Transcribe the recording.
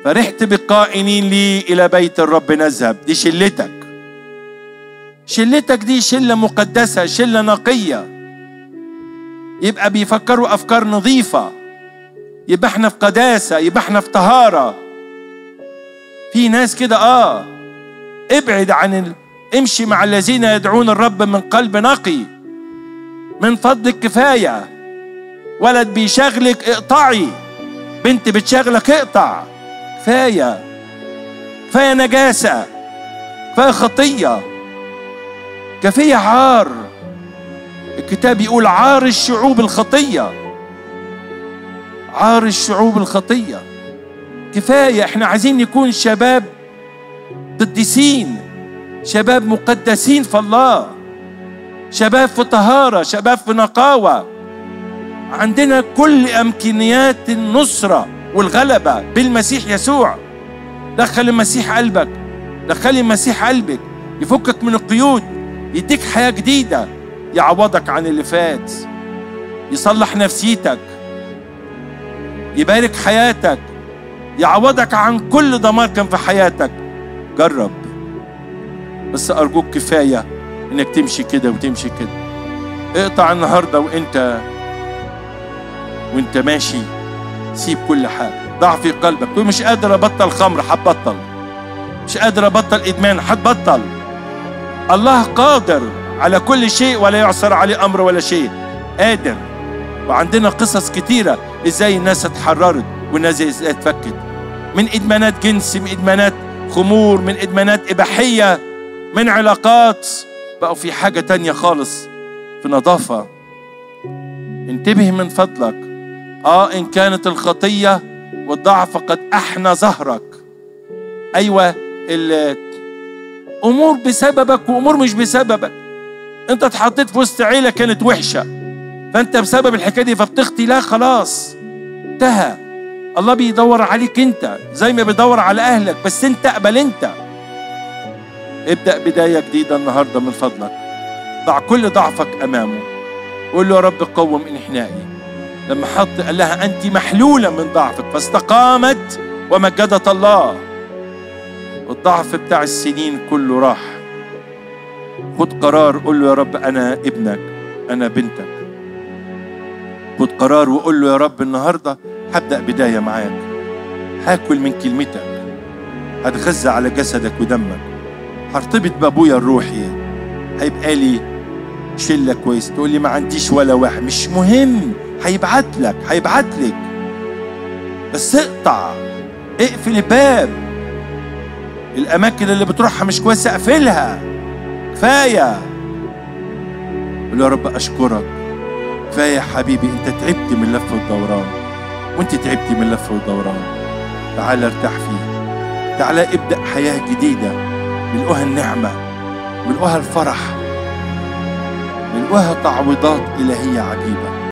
فرحت بالقائلين لي إلى بيت الرب نذهب دي شلتك شلتك دي شلة مقدسة شلة نقية يبقى بيفكروا أفكار نظيفة يبقى احنا في قداسة يبقى احنا في طهارة في ناس كده اه ابعد عن ال... امشي مع الذين يدعون الرب من قلب نقي من فضلك كفاية ولد بيشغلك اقطعي بنت بتشغلك اقطع كفاية كفاية نجاسة كفاية خطية كفاية عار الكتاب يقول عار الشعوب الخطية عار الشعوب الخطية كفاية احنا عايزين نكون شباب قديسين شباب مقدسين في الله شباب في طهارة شباب في نقاوة عندنا كل أمكانيات النصرة والغلبة بالمسيح يسوع دخل المسيح قلبك دخل المسيح قلبك يفكك من القيود يديك حياة جديدة يعوضك عن اللي فات يصلح نفسيتك يبارك حياتك يعوضك عن كل دمار كان في حياتك جرب بس أرجوك كفاية إنك تمشي كده وتمشي كده اقطع النهاردة وإنت وإنت ماشي سيب كل حاجة ضع في قلبك تقول مش قادر أبطل خمر هتبطل مش قادر أبطل إدمان هتبطل الله قادر على كل شيء ولا يعصر عليه أمر ولا شيء قادر وعندنا قصص كتيرة إزاي الناس اتحررت والناس إزاي اتفكت من إدمانات جنس من إدمانات خمور من إدمانات إباحية من علاقات بقوا في حاجة تانية خالص في نظافة انتبه من فضلك آه إن كانت الخطية والضعف قد أحنى ظهرك أيوة الأمور بسببك وأمور مش بسببك أنت اتحطيت في وسط عيلة كانت وحشة فأنت بسبب الحكاية دي فبتخطي لا خلاص انتهى الله بيدور عليك أنت زي ما بيدور على أهلك بس أنت اقبل أنت ابدأ بداية جديدة النهاردة من فضلك ضع كل ضعفك أمامه قول له يا رب قوم انحنائي لما حط قال لها أنت محلولة من ضعفك فاستقامت ومجدت الله والضعف بتاع السنين كله راح خد قرار قول له يا رب أنا ابنك أنا بنتك خد قرار وقول له يا رب النهاردة هبدأ بداية معاك هاكل من كلمتك هتغذى على جسدك ودمك هرتبط بابويا الروحي هيبقى لي شله كويس تقول لي ما عنديش ولا واحد مش مهم هيبعت لك هيبعت لك بس اقطع اقفل الباب الاماكن اللي بتروحها مش كويسه اقفلها كفايه قول يا رب اشكرك كفايه يا حبيبي انت تعبت من اللف والدوران وانت تعبتي من اللف والدوران تعال ارتاح فيه تعال ابدا حياه جديده ملؤها النعمة ملؤها الفرح ملؤها تعويضات إلهية عجيبة